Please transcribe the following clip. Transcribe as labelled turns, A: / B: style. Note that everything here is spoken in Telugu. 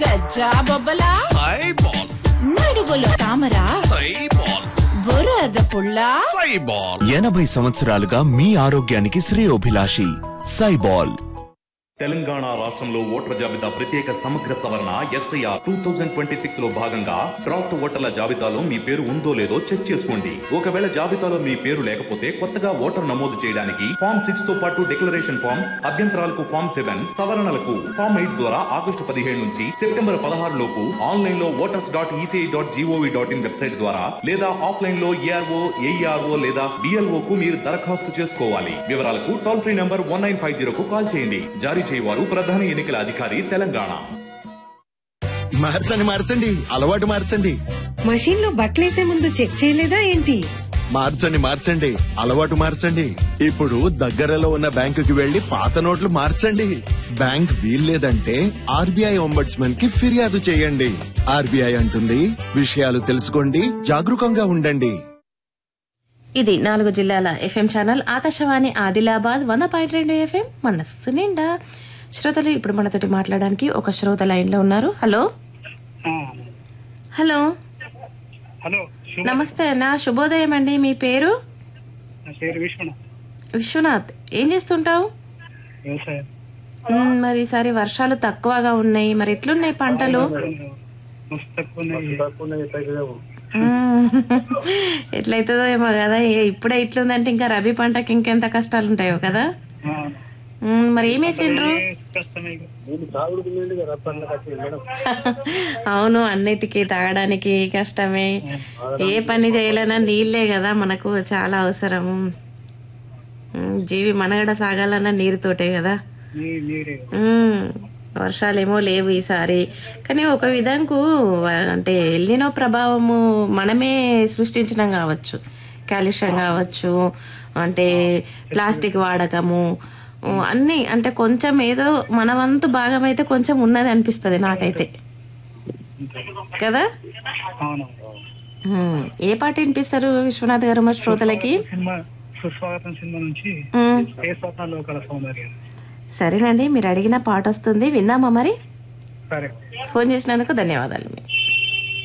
A: గజ్జా బొబ్బలా
B: సైబాల్
A: నడువులో తామర
B: సైబాల్
A: బురద పుల్ల
B: సైబాల్
C: ఎనభై సంవత్సరాలుగా మీ ఆరోగ్యానికి శ్రేయోభిలాషి సైబాల్
D: తెలంగాణ రాష్ట్రంలో ఓటర్ల జాబితా ప్రత్యేక సమగ్ర సవరణ SIR two thousand twenty six లో భాగంగా డ్రాఫ్ట్ ఓటర్ల జాబితాలో మీ పేరు ఉందో లేదో చెక్ చేసుకోండి ఒకవేళ జాబితాలో మీ పేరు లేకపోతే కొత్తగా ఓటర్ నమోదు చేయడానికి ఫామ్ సిక్స్ తో పాటు డిక్లరేషన్ ఫామ్ అభ్యంతరాలకు ఫామ్ సెవెన్ సవరణలకు ఫామ్ ఎయిట్ ద్వారా ఆగస్టు పదిహేడు నుంచి సెప్టెంబర్ పదహారు లోపు ఆన్లైన్ లో voters dot ECI dot GOV dot in website ద్వారా లేదా ఆఫ్లైన్ లో ఏఆర్ఓ ఏఈఆర్ఓ లేదా బిఎల్ఓ కు మీరు దరఖాస్తు చేసుకోవాలి వివరాలకు toll free number one nine five zero కు కాల్ చేయండి జారీ చేయవారు ప్రధాన ఎన్నికల అధికారి తెలంగాణ
E: మార్చండి మార్చండి అలవాటు మార్చండి
F: మషీన్ లో బట్టలేసే ముందు చెక్ చేయలేదా ఏంటి
E: మార్చండి మార్చండి అలవాటు మార్చండి ఇప్పుడు దగ్గరలో ఉన్న బ్యాంకుకి వెళ్లి పాత నోట్లు మార్చండి బ్యాంక్ వీల్లేదంటే ఆర్బీఐ ఒంబడ్స్మన్ కి ఫిర్యాదు చేయండి ఆర్బీఐ అంటుంది విషయాలు తెలుసుకోండి జాగరూకంగా ఉండండి
G: ఇది నాలుగు జిల్లాల ఎఫ్ఎం ఛానల్ ఆకాశవాణి ఆదిలాబాద్ వంద పాయింట్ రెండు ఎఫ్ఎం మనస్సు నిండా శ్రోతలు ఇప్పుడు మనతోటి మాట్లాడడానికి ఒక శ్రోత లైన్ లో ఉన్నారు హలో హలో
H: హలో శుభ
G: నమస్తే అన్న శుభోదయం అండి మీ పేరు
H: నా పేరు విశ్వనాథ్
G: విశ్వనాథ్ ఏం చేస్తుంటావు
H: వ్యవసాయం
G: మ్, మరి ఈసారి వర్షాలు తక్కువగా ఉన్నాయి మరి ఎట్లున్నాయి పంటలు
H: మస్తు తక్కువ ఉన్నాయి.
G: మ్, ఎట్లయితుందో ఏమో కదా ఏ- ఇప్పుడే ఇట్లుందంటే ఇంకా రబీ పంటకి ఇంకెంత కష్టాలు ఉంటాయో కదా
H: ఆ,
G: మ్, మరి ఏం వేసిండ్రు
H: ఏ కష్టమే ఇక.
G: అవును అన్నిటికీ తాగడానికి కష్టమే ఏ పని చేయాలన్నా నీళ్ళే కదా మనకు చాలా అవసరం ఉమ్, జీవి మనగడ సాగాలన్నా నీరుతోటే కదా
H: నీ- నీరే
G: ఉమ్, వర్షాలేమో లేవు ఈసారి కానీ ఒక విధంకు వ- అంటే ఎల్లినో ప్రభావము మనమే సృష్టించడం కావచ్చు కాలుష్యం కావచ్చు అంటే ప్లాస్టిక్ వాడకము ఉ, అన్నీ అంటే కొంచెం ఏదో మన వంతు భాగం అయితే కొంచెం ఉన్నది అనిపిస్తుంది నాకైతే కదా
H: అవును
G: ఉమ్, ఏ పాట వినిపిస్తారు విశ్వనాథ్ గారు మా శ్రోతలకి
H: సినిమా సుస్వాగతం సినిమా నుంచి
G: ఉమ్,
H: ఏ స్వప్న లోకల సౌందర్యం
G: సరేనండి మీరు అడిగిన పాట వస్తుంది విందామా మరి
H: సరే
G: ఫోన్ చేసినందుకు ధన్యవాదాలు మీకు